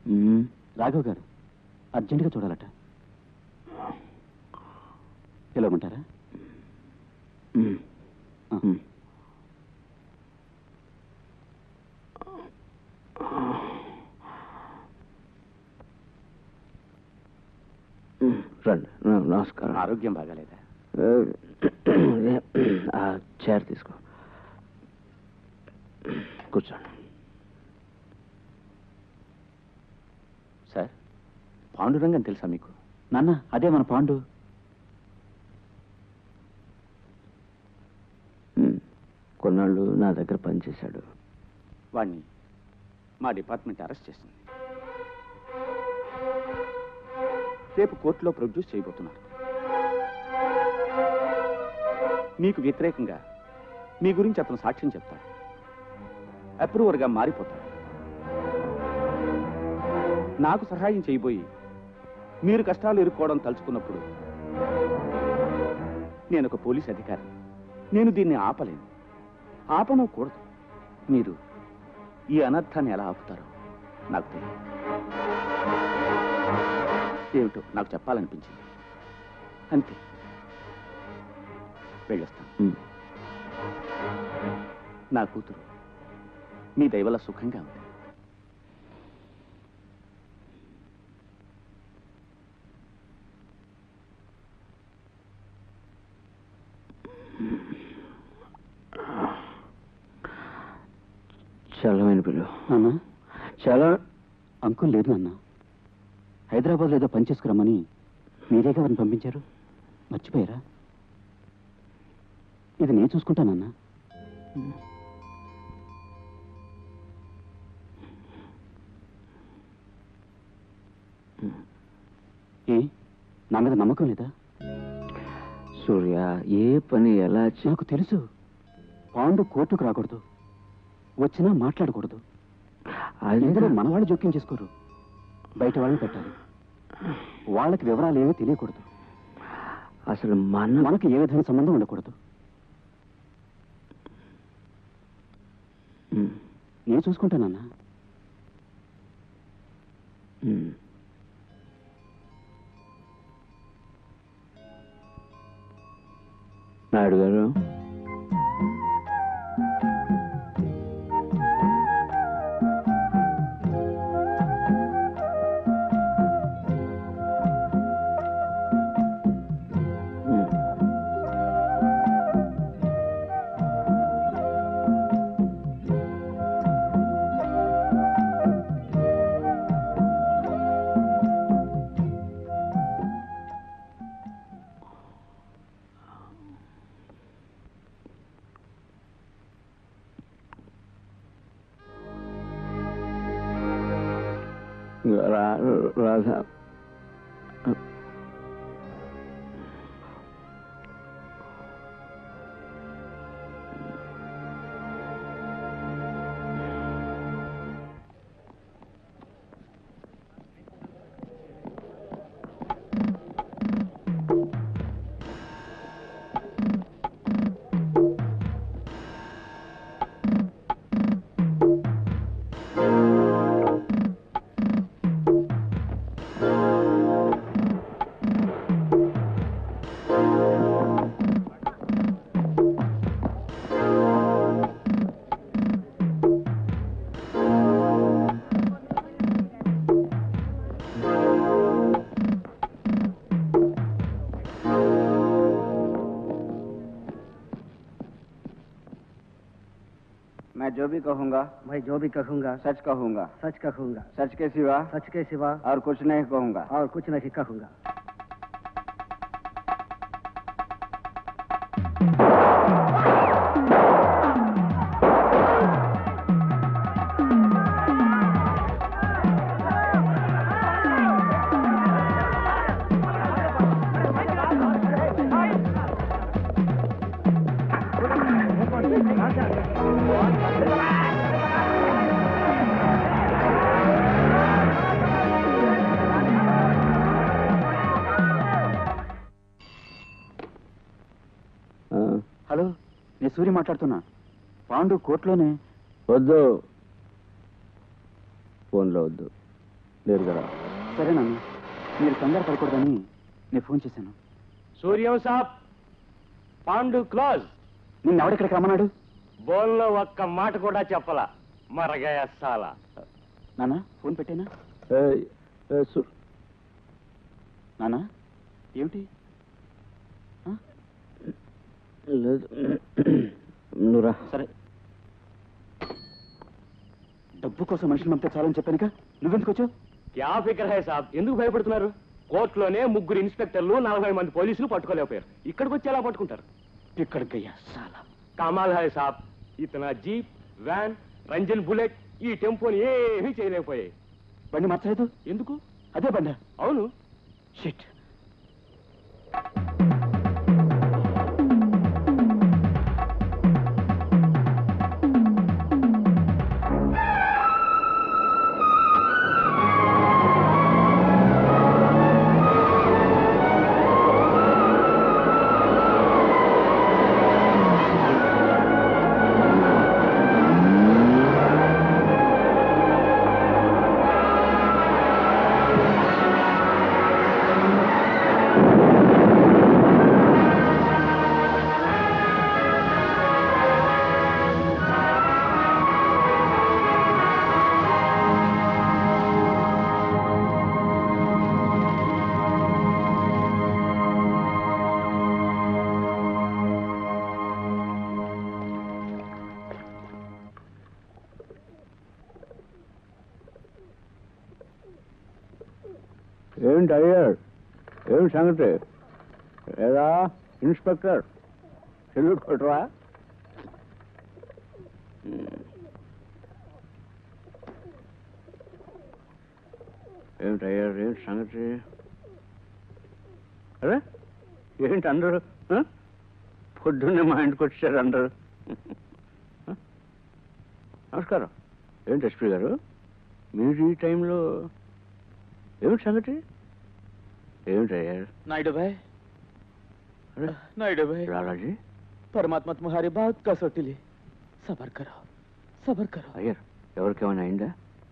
మ్మ్. రాఘవ్ గారు అర్జెంటుగా చూడాలట పిలవమంటారా మ్మ్. ఆ. మ్మ్. మ్మ్. రండి న- నమస్కారం ఆరోగ్యం బాగాలేదా ఆ చైర్ తీసుకో కూర్చోండి సార్ పాండురంగం తెలుసా మీకు నాన్న అదే మన పాండు మ్మ్. కొన్నాళ్ళు నా దగ్గర పనిచేశాడు వాడిని మా డిపార్ట్మెంట్ అరెస్ట్ చేసింది రేపు కోర్టులో ప్రొడ్యూస్ చేయబోతున్నారు మీకు వ్యతిరేకంగా మీ గురించి అతను సాక్ష్యం చెప్తాడు అప్రూవర్గా మారిపోతాడు నాకు సహాయం చేయబోయి మీరు కష్టాలు ఎదుర్కోవడం తలుచుకున్నప్పుడు నేను ఒక పోలీస్ అధికారి నేను దీన్ని ఆపలేను ఆపనకూడదు మీరు ఈ అనర్థాన్ని ఎలా ఆపుతారో నాకు తెలియదు ఏమిటో నాకు చెప్పాలనిపించింది అంతే వెళ్ళొస్తాను మ్మ్. నా కూతురు మీ దయవల్ల సుఖంగా ఉంది చల్లమైన పిలువ నాన్న చాలా అంకుల్ లేదు నాన్న హైదరాబాద్లో ఏదో పని చేసుకురమ్మని మీరే ఎవరిని పంపించారు మర్చిపోయారా ఇది నేను చూసుకుంటానన్నా ఏ నా మీద నమ్మకం లేదా సూర్య ఏ పని ఎలా చే- నాకు తెలుసు పాండు కోర్టుకు రాకూడదు వచ్చినా మాట్లాడకూడదు అది ఇందులో మన వాళ్ళు జోక్యం చేసుకోరు బయట వాళ్ళని పెట్టాలి వాళ్ళకి వివరాలు ఏమీ తెలియకూడదు అసలు మన మనకు ఏ విధమైన సంబంధం ఉండకూడదు మ్మ్. నేను చూసుకుంటానన్నా మ్మ్. నాయుడు గారు మ్మ్. రా రాధా मैं जो भी कहूँगा मैं जो भी कहूँगा सच कहूँगा सच कहूँगा सच के सिवा सच के सिवा और कुछ नहीं कहूँगा और कुछ नहीं कहूँगा ఆ, హలో నేను సూర్య మాట్లాడుతున్నా పాండు కోర్టులోనే వద్దు ఫోన్లో వద్దు లేదు కదా సరే నాన్న మీరు కంగారు పడకూడదని నేను ఫోన్ చేశాను సూర్యం సాబ్ పాండు క్లోజ్ నిన్న ఎవడెక్కడికి రమ్మన్నాడు బోన్లో ఒక్క మాట కూడా చెప్పలా మరగయ సాల నాన్న ఫోన్ పెట్టేనా ఏ, ఏ, సు- నాన్న ఏమిటి లేదు నువ్వురా సరే డబ్బు కోసం మనుషులు పంపితే చాలని చెప్పానుక నువ్వెందుకు వచ్చావు క్యా ఫికర్ హై సాబ్ ఎందుకు భయపడుతున్నారు కోర్టులోనే ముగ్గురు ఇన్స్పెక్టర్లు నలభై మంది పోలీసులు పట్టుకోలేకపోయారు ఇక్కడికి వచ్చి ఎలా పట్టుకుంటారు ఇక్కడికయ్యా చాలా కమాల్ హై సాబ్ ఇతన జీప్ వ్యాన్ రంజన్ బుల్లెట్ ఈ టెంపోని ఏమీ చేయలేకపోయాయి బండి మార్చలేదు ఎందుకు అదే బండి అవును షిట్ ఏంటి అయ్యారు ఏం సంగతి ఏదా ఇన్స్పెక్టర్ సెల్యూట్ కొట్టరా ఏమిటి అయ్యారు ఏంటి సంగతి అరే ఏంటి అందరూ ఆ? పొద్దున్నే మా ఇంటికి వచ్చారు అందరూ ఆ? నమస్కారం ఏంటి ఎస్పీ గారు మీరు ఈ టైంలో ఏమిటి సంగతి ఏమిటి అయ్యారు नायडू भाई అరే नायडू भाई లాలాజీ परमात्मा तुम्हारी बहुत कसौटी ली सबर करो सबर करो అయ్యారు ఎవరికేమైనా అయిందా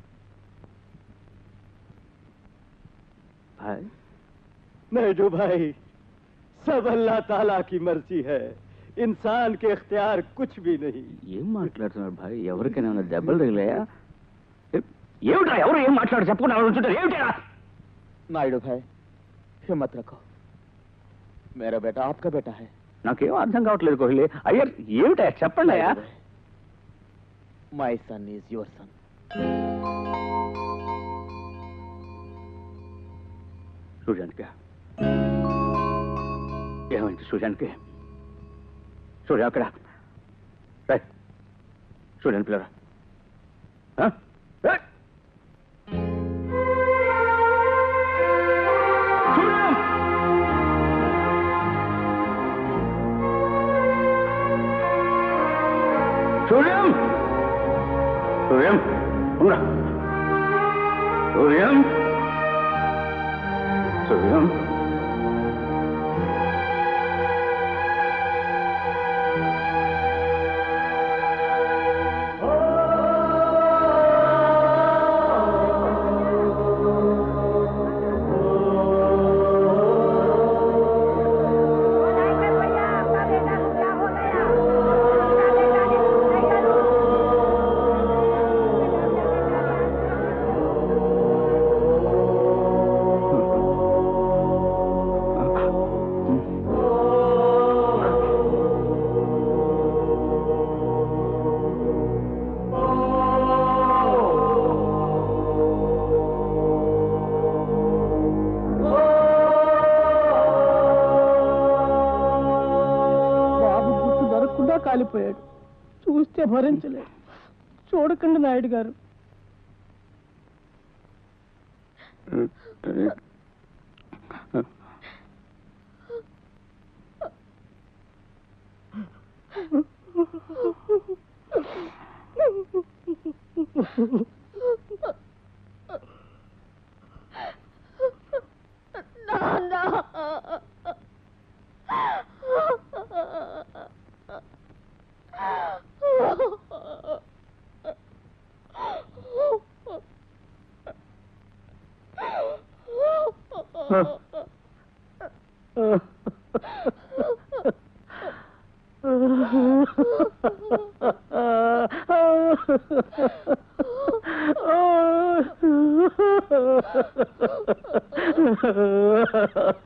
హాయ్ नायडू भाई सब अल्लाह ताला की मर्जी है इंसान के इख्तियार कुछ भी नहीं ఏం మాట్లాడుతున్నారు భాయ్ ఎవరికైనా ఏమైనా దెబ్బలు తగిలాయా ఏ- ఏమిట్రా ఎవరు ఏం మాట్లాడు చెప్పకుండా ఎవరు ఉంచుంటారు ఏమిటా नायडू भाई हिम्मत रखो मेरा बेटा आपका बेटा है నాకేం అర్థం కావట్లేదు కోహ్లీ అయ్యర్ ఏమిటా చెప్పండి అయ్యా my son is your son సూర్యానికి ఏమైంది సూర్యానికి సూర్య అక్కడ రై సూర్యాన్ని పిల్లరా ఆ? ఏయ్! సూర్యం! సూర్యం సూర్యం ఉందా సూర్యం సూర్యం బాబు గుర్తు దొరకకుండా కాలిపోయాడు చూస్తే భరించలేదు చూడకండి నాయుడు గారు Oh